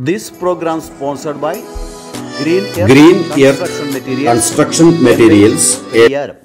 This program sponsored by Green Earth Green Earth Construction Materials. Construction Materials, Pariyaram.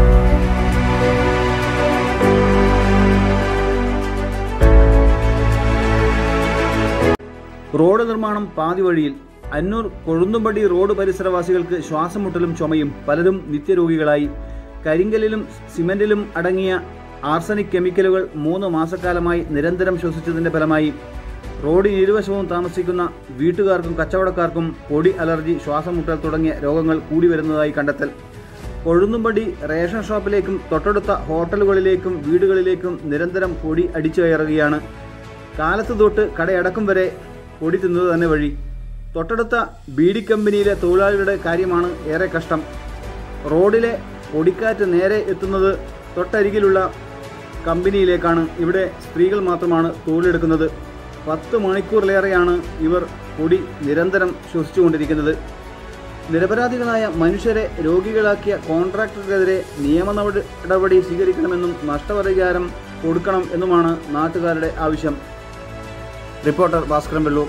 Road നിർമ്മാണം പാതി വഴിയിൽ അന്നൂർ കൊഴുന്തുംപടി road പരിസരവാസികൾക്ക് ശ്വാസം മുട്ടലും ചുമയും പലരും നിത്യരോഗികളായി കരിങ്കലിലും സിമന്റിലും അടങ്ങിയ ആർസനിക് കെമിക്കലുകൾ മൂന്ന് മാസക്കാലമായി നിരന്തരം ശ്വസിച്ചതിന്റെ ഫലമായി റോഡിന് ഇരുവശവും താമസിക്കുന്ന വീട്ടുകാർക്കും കച്ചവടക്കാർക്കും പൊടി അലർജി ശ്വാസം മുട്ടൽ തുടങ്ങിയ രോഗങ്ങൾ കൂടി വരുന്നതായി കണ്ടെത്തൽ കൊഴുന്നുംപടി റേഷൻ ഷോപ്പിലേക്കും തൊട്ടടുത്ത ഹോട്ടലുകളിലേക്കും വീടുകളിലേക്കും നിരന്തരം പൊടി അടിച്ചു കയറുകയാണ് കാലത്ത് തൊട്ട് കടയടക്കം വരെ പൊടി തിന്നത് തന്നെ വഴി തൊട്ടടുത്ത ബീഡി കമ്പനിയിലെ തൊഴിലാളികളുടെ കാര്യമാണ് ഏറെ കഷ്ടം റോഡിലെ പൊടിക്കാറ്റ് നേരെ എത്തുന്നത് തൊട്ടരികിലുള്ള കമ്പനിയിലേക്കാണ് ഇവിടെ സ്ത്രീകൾ മാത്രമാണ് തൊഴിലെടുക്കുന്നത് പത്ത് മണിക്കൂറിലേറെയാണ് ഇവർ പൊടി നിരന്തരം ശ്വസിച്ചുകൊണ്ടിരിക്കുന്നത് നിരപരാധികളായ മനുഷ്യരെ രോഗികളാക്കിയ കോൺട്രാക്ടർക്കെതിരെ നിയമ നടപടി സ്വീകരിക്കണമെന്നും നഷ്ടപരിഹാരം കൊടുക്കണം എന്നുമാണ് നാട്ടുകാരുടെ ആവശ്യം reporter Bhaskaran Vellur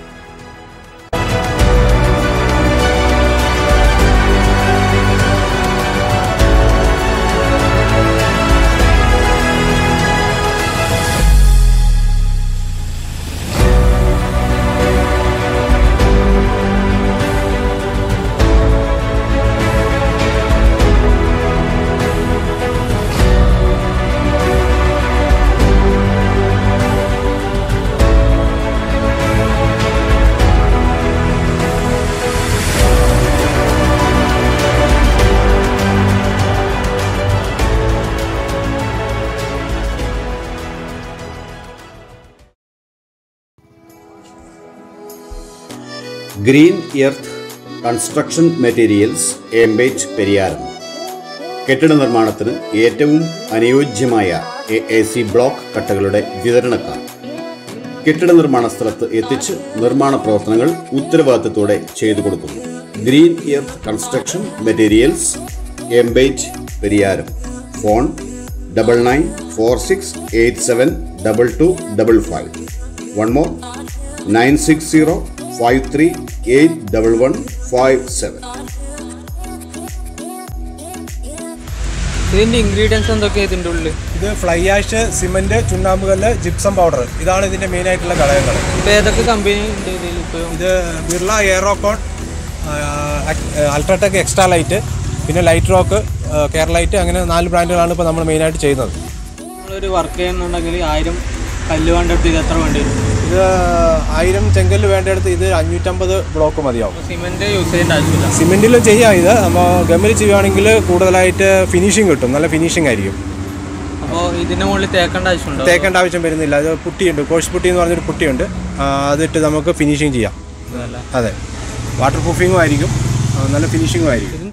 green earth construction materials ഏംബേറ്റ് പെരിയാരം കെട്ടിട നിർമ്മാണത്തിന് ഏറ്റവും അനുയോജ്യമായ എ എ സി ബ്ലോക്ക് കട്ടകളുടെ വിതരണക്കാർ കെട്ടിട നിർമ്മാണ സ്ഥലത്ത് എത്തിച്ച് നിർമ്മാണ പ്രവർത്തനങ്ങൾ ഉത്തരവാദിത്തത്തോടെ ചെയ്തു കൊടുക്കുന്നു ഗ്രീൻ എർത്ത് കൺസ്ട്രക്ഷൻ മെറ്റീരിയൽസ് എംബേറ്റ് Pariyaram phone double nine four six eight seven double two double five one more nine six zero five three eight double one five seven ഇതിന്റെ ഇൻഗ്രീഡിയൻസ് എന്തൊക്കെയാ ഇതിന്റെ ഉള്ളിൽ ഇത് ഫ്ലൈ ആഷ് സിമന്റ് ചുണ്ണാമ്പ് കല്ല് gypsum powder ഇതാണ് ഇതിന്റെ മെയിൻ ആയിട്ടുള്ള ഘടകങ്ങൾ ഇപ്പൊ ഏതൊക്കെ കമ്പനി ഉണ്ട് ഇതിൽ ഉപയോഗം ഇത് Birla Aerocon UltraTech extra light പിന്നെ ലൈറ്റ് റോക്ക് കേരളൈറ്റ് അങ്ങനെ നാല് ബ്രാൻഡുകളാണ് ഇപ്പോൾ നമ്മൾ മെയിനായിട്ട് ചെയ്യുന്നത് നമ്മളൊരു വർക്ക് ചെയ്യുന്നുണ്ടെങ്കിൽ ആയിരം കല്ല് വേണ്ടെടുത്ത് ഇത് എത്ര വേണ്ടി വരും ഇത് ആയിരം ചെങ്കല്ല് വേണ്ടിയെടുത്ത് ഇത് അഞ്ഞൂറ്റമ്പത് ബ്ലോക്ക് മതിയാവും സിമെന്റ് യൂസ് ചെയ്യേണ്ട ആവശ്യമില്ല സിമെൻറ്റിലും ചെയ്യാം ഇത് നമ്മൾ ഗമ്മിൽ ചെയ്യുവാണെങ്കിൽ കൂടുതലായിട്ട് ഫിനിഷിങ് കിട്ടും നല്ല ഫിനിഷിംഗ് ആയിരിക്കും അപ്പോൾ ഇതിന്റെ മുകളിൽ തേക്കേണ്ട ആവശ്യമുണ്ടോ തേക്കേണ്ട ആവശ്യം വരുന്നില്ല അത് പുട്ടിയുണ്ട് കോഴ്സ് പുട്ടി എന്ന് പറഞ്ഞൊരു പുട്ടിയുണ്ട് ആ, അതിട്ട് നമുക്ക് ഫിനിഷിങ് ചെയ്യാം ഇതല്ല. അതെ വാട്ടർ പ്രൂഫിങ്ങും ആയിരിക്കും ആ, നല്ല ഫിനിഷിങ്ങും ആയിരിക്കും